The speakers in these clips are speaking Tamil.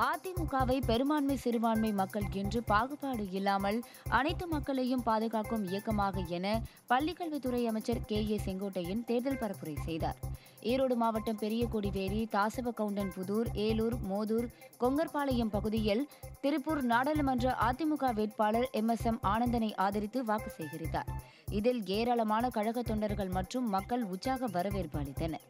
அதிமுகவை பெரும்பான்மை சிறுபான்மை மக்கள் என்று பாகுபாடு இல்லாமல் அனைத்து மக்களையும் பாதுகாக்கும் இயக்கமாக என பள்ளிக்கல்வித்துறை அமைச்சர் கே ஏ செங்கோட்டையன் தேர்தல் பரப்புரை செய்தார் ஈரோடு மாவட்டம் பெரியகொடிவேரி தாசவகவுண்டன் புதூர் ஏலூர் மோதூர் கொங்கர்பாளையம் பகுதியில் திருப்பூர் நாடாளுமன்ற அதிமுக வேட்பாளர் எம் எஸ் எம் ஆனந்தனை ஆதரித்து வாக்கு சேகரித்தார் இதில் ஏராளமான கழக தொண்டர்கள் மற்றும் மக்கள் உற்சாக வரவேற்பு அளித்தனர்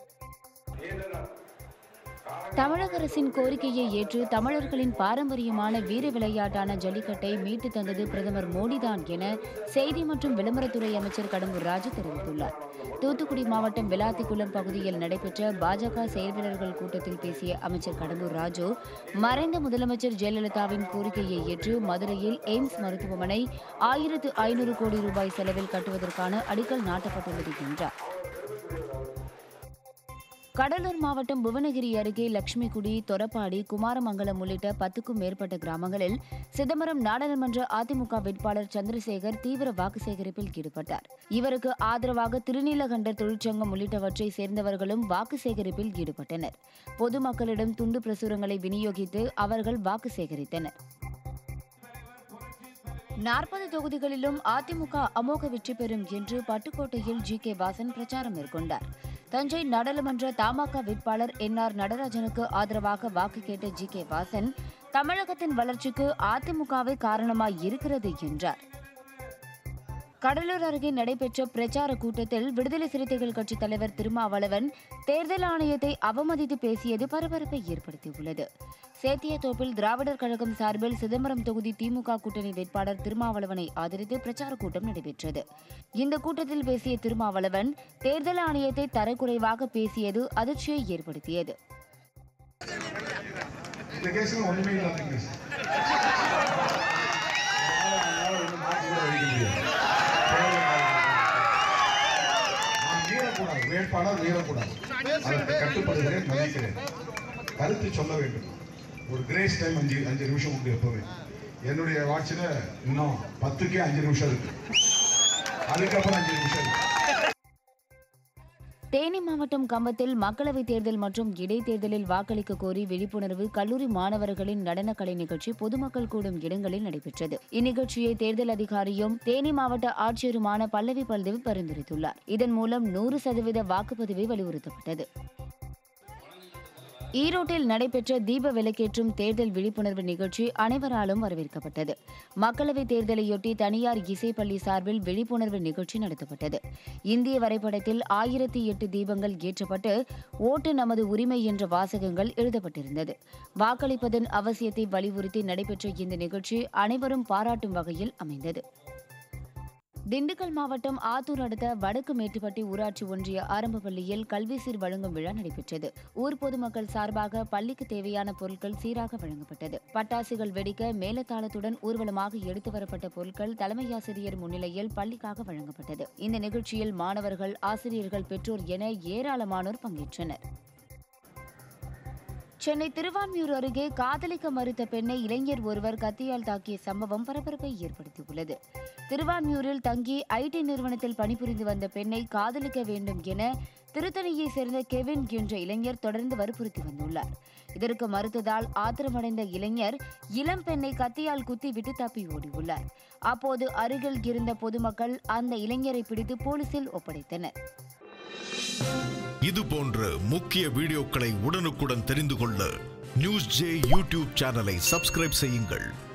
தமிழக அரசின் கோரிக்கையை ஏற்று தமிழர்களின் பாரம்பரியமான வீர விளையாட்டான ஜல்லிக்கட்டை மீட்டு தந்தது பிரதமர் மோடிதான் என செய்தி மற்றும் விளம்பரத்துறை அமைச்சர் கடம்பூர் ராஜு தெரிவித்துள்ளார் தூத்துக்குடி மாவட்டம் விளாத்திக்குளம் பகுதியில் நடைபெற்ற பாஜக செயல்வீரர்கள் கூட்டத்தில் பேசிய அமைச்சர் கடம்பூர் ராஜு மறைந்த முதலமைச்சர் ஜெயலலிதாவின் கோரிக்கையை ஏற்று மதுரையில் எய்ம்ஸ் மருத்துவமனை ஆயிரத்து ஐநூறு கோடி ரூபாய் செலவில் கட்டுவதற்கான அடிக்கல் நாட்டப்பட்டுள்ளது என்றார் கடலூர் மாவட்டம் புவனகிரி அருகே லட்சுமிகுடி தொரப்பாடி குமாரமங்கலம் உள்ளிட்ட பத்துக்கும் மேற்பட்ட கிராமங்களில் சிதம்பரம் நாடாளுமன்ற அதிமுக வேட்பாளர் சந்திரசேகர் தீவிர வாக்கு சேகரிப்பில் ஈடுபட்டார் இவருக்கு ஆதரவாக திருநீலகண்டர் தொழிற்சங்கம் உள்ளிட்டவற்றை சேர்ந்தவர்களும் வாக்கு சேகரிப்பில் ஈடுபட்டனர் பொதுமக்களிடம் துண்டு பிரசுரங்களை விநியோகித்து அவர்கள் வாக்கு சேகரித்தனர் நாற்பது தொகுதிகளிலும் அதிமுக அமோக வெற்றி பெறும் என்று பட்டுக்கோட்டையில் ஜி கே வாசன் பிரச்சாரம் மேற்கொண்டார் தஞ்சை நாடாளுமன்ற தமாக வேட்பாளர் என் ஆர் நடராஜனுக்கு ஆதரவாக வாக்கு கேட்ட ஜி கே வாசன் தமிழகத்தின் வளர்ச்சிக்கு அதிமுகவே காரணமாய் இருக்கிறது என்றார் கடலூர் அருகே நடைபெற்ற பிரச்சார கூட்டத்தில் விடுதலை சிறுத்தைகள் கட்சித் தலைவர் திருமாவளவன் தேர்தல் ஆணையத்தை அவமதித்து பேசியது பரபரப்பை ஏற்படுத்தியுள்ளது சேத்தியத்தோப்பில் திராவிடர் கழகம் சார்பில் சிதம்பரம் தொகுதி திமுக கூட்டணி வேட்பாளர் திருமாவளவனை ஆதரித்து பிரச்சார கூட்டம் நடைபெற்றது இந்த கூட்டத்தில் பேசிய திருமாவளவன் தேர்தல் ஆணையத்தை தரக்குறைவாக பேசியது அதிர்ச்சியை ஏற்படுத்தியது இந்த கேஸ்ல ஒண்ணுமே இல்லாத கேஸ் அதனால ஒண்ணும் மாற்றி கூட வைக்க முடியாது. நாம் மீறக்கூடாது வேட்பாளர் மீறக்கூடாது அதற்கு கட்டுப்படுகிறேன் மதிக்கிறேன் கருத்து சொல்ல வேண்டும் ஒரு கிரேஸ் டைம் அஞ்சு அஞ்சு நிமிஷம் உண்டு எப்பவுமே என்னுடைய வாட்சில் இன்னும் பத்துக்கே அஞ்சு நிமிஷம் இருக்கு அதுக்கப்புறம் அஞ்சு நிமிஷம் இருக்கு தேனி மாவட்டம் கம்பத்தில் மக்களவைத் தேர்தல் மற்றும் இடைத்தேர்தலில் வாக்களிக்க கோரி விழிப்புணர்வு கல்லூரி மாணவர்களின் நடனக்கலை நிகழ்ச்சி பொதுமக்கள் கூடும் இடங்களில் நடைபெற்றது இந்நிகழ்ச்சியை தேர்தல் அதிகாரியும் தேனி மாவட்ட ஆட்சியருமான பல்லவி பல்தேவ் பரிந்துரைத்துள்ளார் இதன் மூலம் நூறு சதவீத வாக்குப்பதிவை வலியுறுத்தப்பட்டது ஈரோட்டில் நடைபெற்ற தீப விளக்கேற்றும் தேர்தல் விழிப்புணர்வு நிகழ்ச்சி அனைவராலும் வரவேற்கப்பட்டது மக்களவைத் தேர்தலையொட்டி தனியார் இசைப்பள்ளி சார்பில் விழிப்புணர்வு நிகழ்ச்சி நடத்தப்பட்டது இந்திய வரைபடத்தில் ஆயிரத்தி எட்டு தீபங்கள் ஏற்றப்பட்டு ஓட்டு நமது உரிமை என்ற வாசகங்கள் எழுதப்பட்டிருந்தது வாக்களிப்பதன் அவசியத்தை வலியுறுத்தி நடைபெற்ற இந்த நிகழ்ச்சி அனைவரும் பாராட்டும் வகையில் அமைந்தது திண்டுக்கல் மாவட்டம் ஆத்தூர் அடுத்த வடக்கு மேட்டுப்பட்டி ஊராட்சி ஒன்றிய ஆரம்ப பள்ளியில் கல்வி சீர் வழங்கும் விழா நடைபெற்றது ஊர் பொதுமக்கள் சார்பாக பள்ளிக்கு தேவையான பொருட்கள் சீராக வழங்கப்பட்டது பட்டாசுகள் வெடிக்க மேலதாளத்துடன் ஊர்வலமாக எடுத்து வரப்பட்ட பொருட்கள் தலைமையாசிரியர் முன்னிலையில் பள்ளிக்காக வழங்கப்பட்டது இந்த நிகழ்ச்சியில் மாணவர்கள் ஆசிரியர்கள் பெற்றோர் என ஏராளமானோர் பங்கேற்றனர் சென்னை திருவான்மியூர் அருகே காதலிக்க மறுத்த பெண்ணை இளைஞர் ஒருவர் கத்தியால் தாக்கிய சம்பவம் பரபரப்பை ஏற்படுத்தியுள்ளது திருவான்மியூரில் தங்கி ஐடி நிறுவனத்தில் பணிபுரிந்து வந்த பெண்ணை காதலிக்க வேண்டும் என திருத்தணியை சேர்ந்த கெவின் என்ற இளைஞர் தொடர்ந்து வற்புறுத்தி வந்துள்ளார் இதற்கு மறுத்ததால் ஆத்திரமடைந்த இளைஞர் இளம் பெண்ணை கத்தியால் குத்தி விட்டு தப்பி ஓடியுள்ளார் அப்போது அருகில் இருந்த பொதுமக்கள் அந்த இளைஞரை பிடித்து போலீசில் ஒப்படைத்தனர் இது போன்ற முக்கிய வீடியோக்களை உடனுக்குடன் தெரிந்து கொள்ள நியூஸ் ஜே யூடியூப் சேனலை சப்ஸ்கிரைப் செய்யுங்கள்